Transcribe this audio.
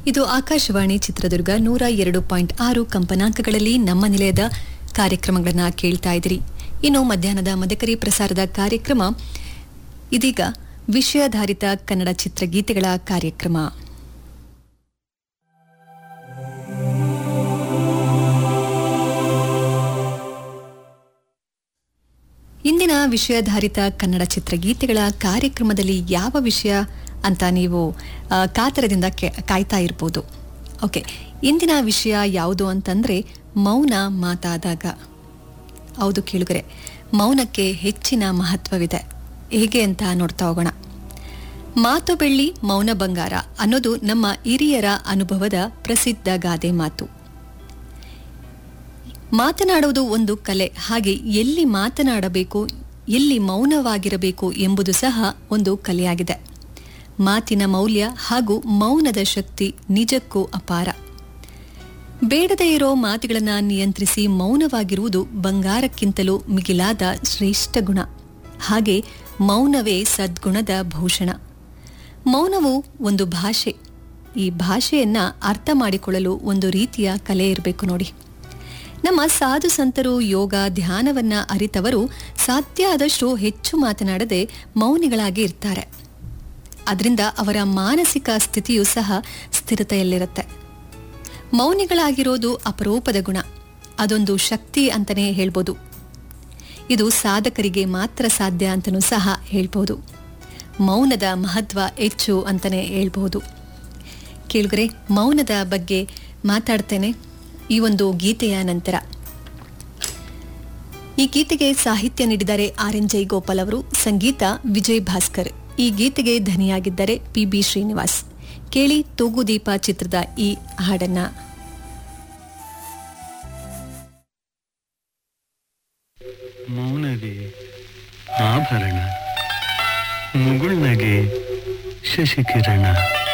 ಇದು ಆಕಾಶವಾಣಿ ಚಿತ್ರದುರ್ಗ ನೂರ ಎರಡು ಪಾಯಿಂಟ್ ಆರು ಕಂಪನಾಂಕಗಳಲ್ಲಿ ನಮ್ಮ ನಿಲಯದ ಕಾರ್ಯಕ್ರಮಗಳನ್ನು ಕೇಳ್ತಾ ಇದ್ದೀರಿ ಇನ್ನು ಮಧ್ಯಾಹ್ನದ ಮದಕರಿ ಪ್ರಸಾರದ ಕಾರ್ಯಕ್ರಮ ಇದೀಗ ವಿಷಯಾಧಾರಿತ ಕನ್ನಡ ಚಿತ್ರಗೀತೆಗಳ ಕಾರ್ಯಕ್ರಮ ಇಂದಿನ ವಿಷಯಾಧಾರಿತ ಕನ್ನಡ ಚಿತ್ರಗೀತೆಗಳ ಕಾರ್ಯಕ್ರಮದಲ್ಲಿ ಯಾವ ವಿಷಯ ಅಂತ ನೀವು ಆ, ಕಾತರದಿಂದ ಕೆ- ಕಾಯ್ತಾ ಇರ್ಬೋದು ಓಕೆ ಇಂದಿನ ವಿಷಯ ಯಾವುದು ಅಂತಂದ್ರೆ ಮೌನ ಮಾತಾದಾಗ ಹೌದು ಕೇಳುಗರೆ ಮೌನಕ್ಕೆ ಹೆಚ್ಚಿನ ಮಹತ್ವವಿದೆ ಹೇಗೆ ಅಂತ ನೋಡ್ತಾ ಹೋಗೋಣ ಮಾತು ಬೆಳ್ಳಿ ಮೌನ ಬಂಗಾರ ಅನ್ನೋದು ನಮ್ಮ ಹಿರಿಯರ ಅನುಭವದ ಪ್ರಸಿದ್ಧ ಗಾದೆ ಮಾತು ಮಾತನಾಡುವುದು ಒಂದು ಕಲೆ ಹಾಗೆ ಎಲ್ಲಿ ಮಾತನಾಡಬೇಕು ಎಲ್ಲಿ ಮೌನವಾಗಿರಬೇಕು ಎಂಬುದು ಸಹ ಒಂದು ಕಲೆಯಾಗಿದೆ ಮಾತಿನ ಮೌಲ್ಯ ಹಾಗೂ ಮೌನದ ಶಕ್ತಿ ನಿಜಕ್ಕೂ ಅಪಾರ ಬೇಡದೇ ಇರೋ ಮಾತುಗಳನ್ನು ನಿಯಂತ್ರಿಸಿ ಮೌನವಾಗಿರುವುದು ಬಂಗಾರಕ್ಕಿಂತಲೂ ಮಿಗಿಲಾದ ಶ್ರೇಷ್ಠ ಗುಣ ಹಾಗೆ ಮೌನವೇ ಸದ್ಗುಣದ ಭೂಷಣ ಮೌನವು ಒಂದು ಭಾಷೆ ಈ ಭಾಷೆಯನ್ನ ಅರ್ಥ ಮಾಡಿಕೊಳ್ಳಲು ಒಂದು ರೀತಿಯ ಕಲೆ ಇರಬೇಕು ನೋಡಿ ನಮ್ಮ ಸಾಧು ಸಂತರು ಯೋಗ ಧ್ಯಾನವನ್ನ ಅರಿತವರು ಸಾಧ್ಯ ಆದಷ್ಟು ಹೆಚ್ಚು ಮಾತನಾಡದೆ ಮೌನಿಗಳಾಗಿ ಇರ್ತಾರೆ ಅದರಿಂದ ಅವರ ಮಾನಸಿಕ ಸ್ಥಿತಿಯೂ ಸಹ ಸ್ಥಿರತೆಯಲ್ಲಿರುತ್ತೆ ಮೌನಿಗಳಾಗಿರೋದು ಅಪರೂಪದ ಗುಣ ಅದೊಂದು ಶಕ್ತಿ ಅಂತಾನೆ ಹೇಳ್ಬೋದು ಇದು ಸಾಧಕರಿಗೆ ಮಾತ್ರ ಸಾಧ್ಯ ಅಂತನೂ ಸಹ ಹೇಳ್ಬೋದು ಮೌನದ ಮಹತ್ವ ಹೆಚ್ಚು ಅಂತಾನೆ ಹೇಳ್ಬೋದು ಕೇಳುಗರೆ ಮೌನದ ಬಗ್ಗೆ ಮಾತಾಡ್ತೇನೆ ಈ ಒಂದು ಗೀತೆಯ ನಂತರ ಈ ಗೀತೆಗೆ ಸಾಹಿತ್ಯ ನೀಡಿದ್ದಾರೆ ಆರ್ ಎನ್ ಜೈ ಗೋಪಾಲ್ ಅವರು ಸಂಗೀತ ವಿಜಯ್ ಭಾಸ್ಕರ್ ಈ ಗೀತೆಗೆ ಧನಿಯಾಗಿದ್ದಾರೆ ಪಿ ಬಿ ಶ್ರೀನಿವಾಸ್ ಕೇಳಿ ತೂಗುದೀಪ ಚಿತ್ರದ ಈ ಹಾಡನ್ನ ಮೌನವೇ ಆಭರಣ ಮುಗುಳ್ನಗೆ ಶಶಿಕಿರಣ